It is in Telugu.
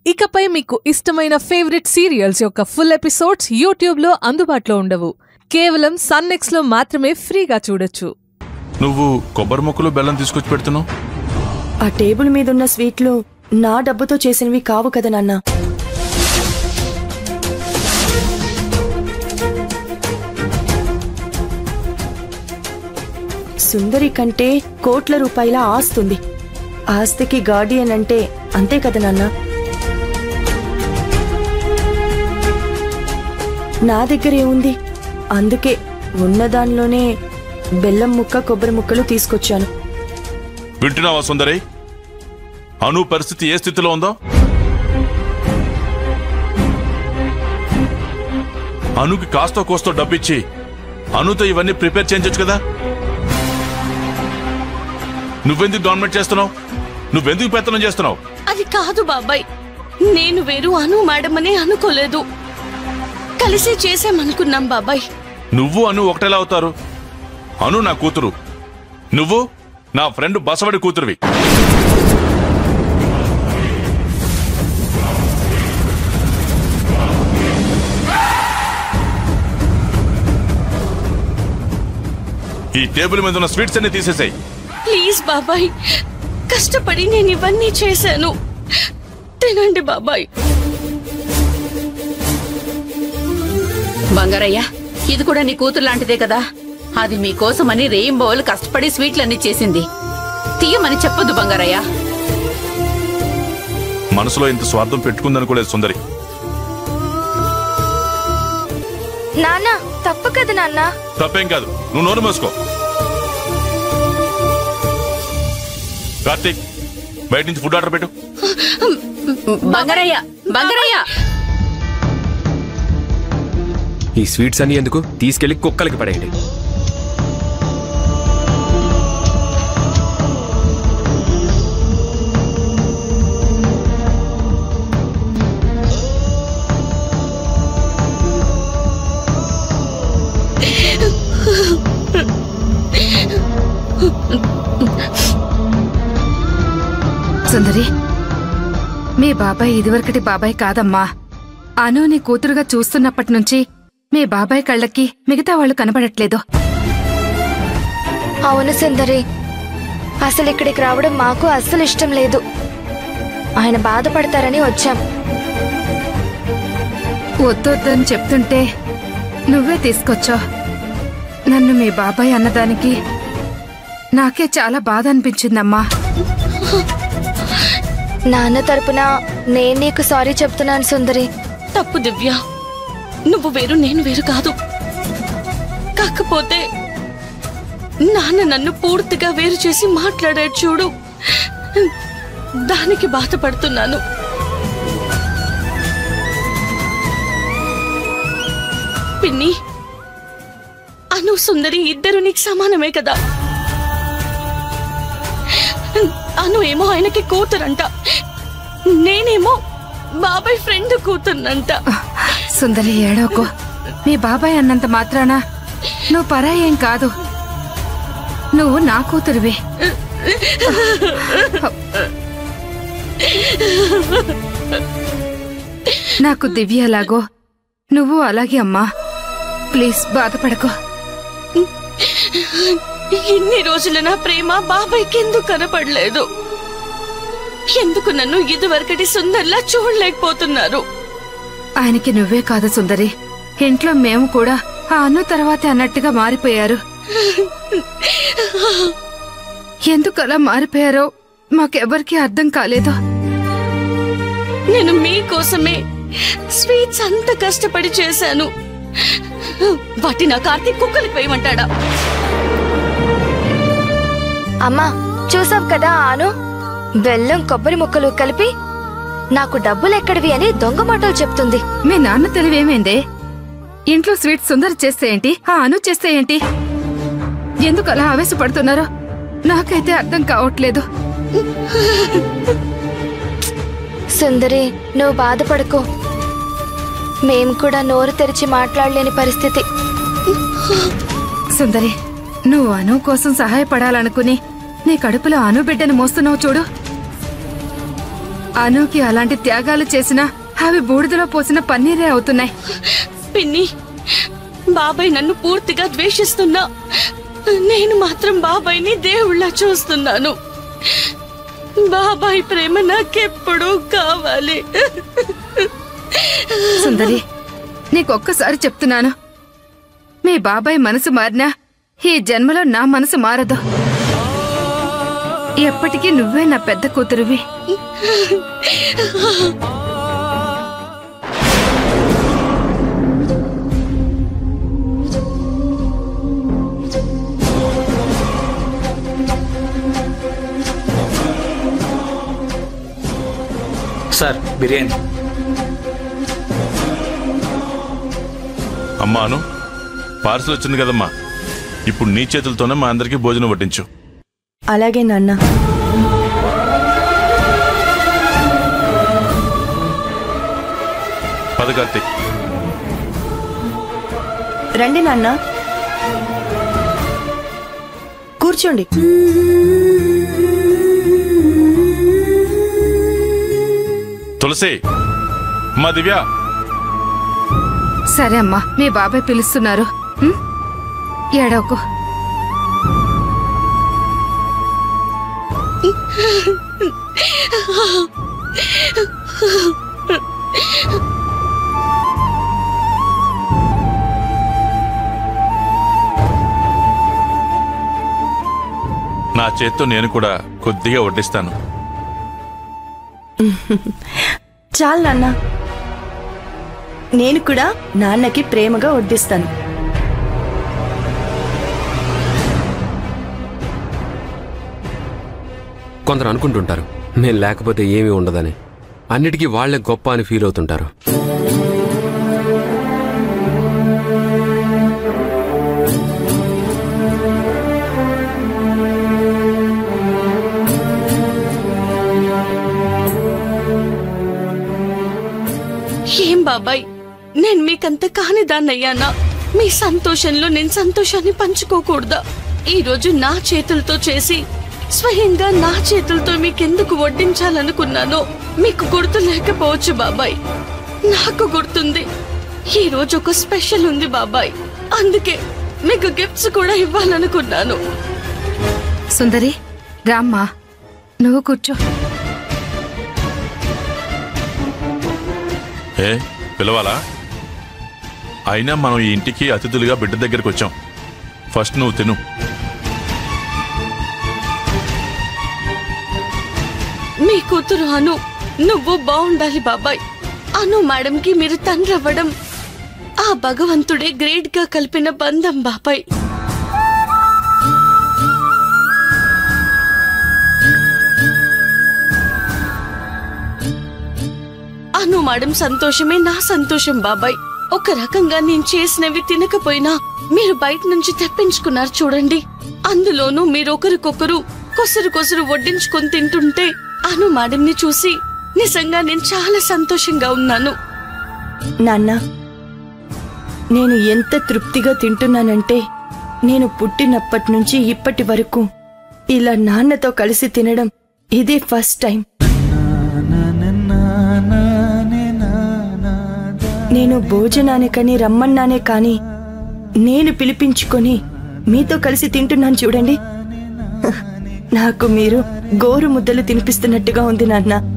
ఇకపై మీకు ఇష్టమైన ఫేవరెట్ సీరియల్స్ యొక్క ఫుల్ ఎపిసోడ్స్ యూట్యూబ్లో అందుబాటులో ఉండవు కేవలం సన్నెక్స్లో మాత్రమే ఫ్రీగా చూడొచ్చు నువ్వు కొబ్బరి మొక్కలు బెల్లం తీసుకొచ్చి పెడుతున్నావు ఆ టేబుల్ మీదున్న స్వీట్లు నా డబ్బుతో చేసినవి కావు కదా నాన్న సుందరి కంటే కోట్ల రూపాయల ఆస్తుంది ఆస్తికి గార్డియన్ అంటే అంతే కదా నాన్న నా దగ్గర ఏముంది అందుకే ఉన్నదానిలోనే బెల్లం ముక్క కొబ్బరి ముక్కలు తీసుకొచ్చాను వింటున్నావా సుందరి అను పరిస్థితి ఏ స్థితిలో ఉందో అనుకి కాస్తో కోస్తో డబ్బిచ్చి అనుతో ఇవన్నీ ప్రిపేర్ చేయించచ్చు కదా నువ్వెందుకు గవర్నమెంట్ చేస్తున్నావు నువ్వెందుకు పెత్తనం చేస్తున్నావు అది కాదు బాబాయ్ నేను వేరు అను మేడం అని అనుకోలేదు కలిసి చేసామనుకున్నాం బాబాయ్ నువ్వు అను ఒకటేలా అవుతారు అను నా కూతురు నువ్వు నా ఫ్రెండ్ బసవడి కూతురువి ఈ టేబుల్ మీద ఉన్న స్వీట్స్ అన్ని తీసేసాయి ప్లీజ్ బాబాయ్ కష్టపడి నేను ఇవన్నీ చేశాను తినండి బాబాయ్ బంగారయ్య ఇది కూడా నీ కూతురు లాంటిదే కదా అది మీకోసమని రెయిన్బోలు కష్టపడి స్వీట్లన్నీ చేసింది తీయమని చెప్పొద్దు బంగారయ్య మనసులో ఇంత స్వార్థం పెట్టుకుందనుకోలేదు సుందరి నాన్న తప్పు కదా నాన్న తప్పేం కాదు నువ్వు నోరు మూసుకో కార్తీక్ బయట నుంచి ఫుడ్ ఆర్డర్ పెట్టు బంగారయ్య బంగారయ్య ఈ స్వీట్స్ అన్ని ఎందుకు తీసుకెళ్లి కుక్కలకి పడేయండి సుందరి మీ బాబాయ్ ఇదివరకటి బాబాయ్ కాదమ్మా అను నీ కూతురుగా చూస్తున్నప్పటి నుంచి మీ బాబాయ్ కళ్ళకి మిగతా వాళ్ళు కనబడట్లేదు అవును సుందరి అసలు ఇక్కడికి రావడం మాకు అస్సలు ఇష్టం లేదు ఆయన బాధపడతారని వచ్చాం వద్దొద్దని చెప్తుంటే నువ్వే తీసుకొచ్చావు నన్ను మీ బాబాయ్ అన్నదానికి నాకే చాలా బాధ అనిపించిందమ్మా నాన్న తరపున నేను నీకు సారీ చెప్తున్నాను సుందరి తప్పు దివ్య నువ్వు వేరు నేను వేరు కాదు కాకపోతే నాన్న నన్ను పూర్తిగా వేరు చేసి మాట్లాడాడు చూడు దానికి బాధపడుతున్నాను పిన్ని అను సుందరి ఇద్దరు నీకు సమానమే కదా అను ఏమో ఆయనకి కూతురంట నేనేమో బాబాయ్ ఫ్రెండ్ కూతుర్నంట సుందరి ఏడోకో మీ బాబాయ్ అన్నంత మాత్రాన నువ్వు పరాయి ఏం కాదు నువ్వు నా కూతురువి నాకు దివ్య ఎలాగో నువ్వు అలాగే అమ్మా ప్లీజ్ బాధపడకు ఇన్ని రోజుల నా ప్రేమ బాబాయ్కి ఎందుకు కనపడలేదు ఎందుకు నన్ను ఇదివరకటి సుందర్లా చూడలేకపోతున్నారు ఆయనకి నువ్వే కాదు సుందరి ఇంట్లో మేము కూడా ఆ అన్ను తర్వాతే అన్నట్టుగా మారిపోయారు ఎందుకు అలా మారిపోయారో మాకెవరికీ అర్థం కాలేదు నేను మీకోసమే స్వీట్స్ అంత కష్టపడి చేశాను వాటి నా కార్తీక్ కుక్కలకి వేయమంటాడా అమ్మా చూసావు కదా ఆను బెల్లం కొబ్బరి ముక్కలు కలిపి నాకు డబ్బులు ఎక్కడివి అని దొంగ మాటలు చెప్తుంది మీ నాన్న తెలివేమైందే ఇంట్లో స్వీట్ సుందర చేస్తే ఏంటి ఆ అను చేస్తే ఏంటి ఎందుకు అలా ఆవేశపడుతున్నారో నాకైతే అర్థం కావట్లేదు సుందరి నువ్వు బాధపడకు మేం కూడా నోరు తెరిచి మాట్లాడలేని పరిస్థితి సుందరి నువ్వు అను కోసం సహాయపడాలనుకుని నీ కడుపులో అను బిడ్డను మోస్తున్నావు చూడు అనుకి అలాంటి త్యాగాలు చేసినా అవి బూడిదలో పోసిన పన్నీరే అవుతున్నాయి పిన్ని బాబాయ్ నన్ను పూర్తిగా ద్వేషిస్తున్నా నేను మాత్రం బాబాయ్ని దేవుళ్ళ చూస్తున్నాను బాబాయ్ ప్రేమ నాకెప్పుడు కావాలి సుందరి నీకొక్కసారి చెప్తున్నాను మీ బాబాయ్ మనసు మారినా ఈ జన్మలో నా మనసు మారదు ఎప్పటికీ నువ్వే నా పెద్ద కూతురువి సార్ బిర్యానీ అమ్మాను పార్సల్ వచ్చింది కదమ్మా ఇప్పుడు నీ చేతులతోనే మా అందరికీ భోజనం వడ్డించు అలాగే నాన్న పద కార్తీక్ రండి నాన్న కూర్చోండి తులసి అమ్మా దివ్య సరే అమ్మా మీ బాబాయ్ పిలుస్తున్నారు ఉం? ఏడవకు నా చేత్తో నేను కూడా కొద్దిగా వడ్డిస్తాను చాలు నాన్న నేను కూడా నాన్నకి ప్రేమగా వడ్డిస్తాను కొందరు అనుకుంటుంటారు నేను లేకపోతే ఏమీ ఉండదని అన్నిటికీ వాళ్లే గొప్ప అని ఫీల్ అవుతుంటారు ఏం బాబాయ్ నేను మీకంత కానిదాన్నయ్యానా మీ సంతోషంలో నేను సంతోషాన్ని పంచుకోకూడదా ఈ రోజు నా చేతులతో చేసి స్వయంగా నా చేతులతో మీకెందుకు వడ్డించాలనుకున్నానో మీకు గుర్తు లేకపోవచ్చు బాబాయ్ నాకు గుర్తుంది ఈ రోజు ఒక స్పెషల్ ఉంది బాబాయ్ అందుకే మీకు గిఫ్ట్స్ కూడా ఇవ్వాలనుకున్నాను సుందరి రామ్మా నువ్వు కూర్చో ఏ పిలవాలా అయినా మనం ఈ ఇంటికి అతిథులుగా బిడ్డ దగ్గరికి వచ్చాం ఫస్ట్ నువ్వు తిను మీ కూతురు అను నువ్వు బాగుండాలి బాబాయ్ అను మేడంకి మీరు తండ్రి అవ్వడం ఆ భగవంతుడే గ్రేట్ గా కలిపిన బంధం బాబాయ్ అను మేడం సంతోషమే నా సంతోషం బాబాయ్ ఒక రకంగా నేను చేసినవి తినకపోయినా మీరు బయట నుంచి తెప్పించుకున్నారు చూడండి అందులోనూ మీరు ఒకరికొకరు కొసరు కొసరు వడ్డించుకొని తింటుంటే అను మేడంని చూసి నిజంగా నేను చాలా సంతోషంగా ఉన్నాను నాన్న నేను ఎంత తృప్తిగా తింటున్నానంటే నేను పుట్టినప్పటి నుంచి ఇప్పటి వరకు ఇలా నాన్నతో కలిసి తినడం ఇదే ఫస్ట్ టైం నేను భోజనానికని రమ్మన్నానే కానీ నేను పిలిపించుకొని మీతో కలిసి తింటున్నాను చూడండి నాకు మీరు గోరు ముద్దలు తినిపిస్తున్నట్టుగా ఉంది నాన్న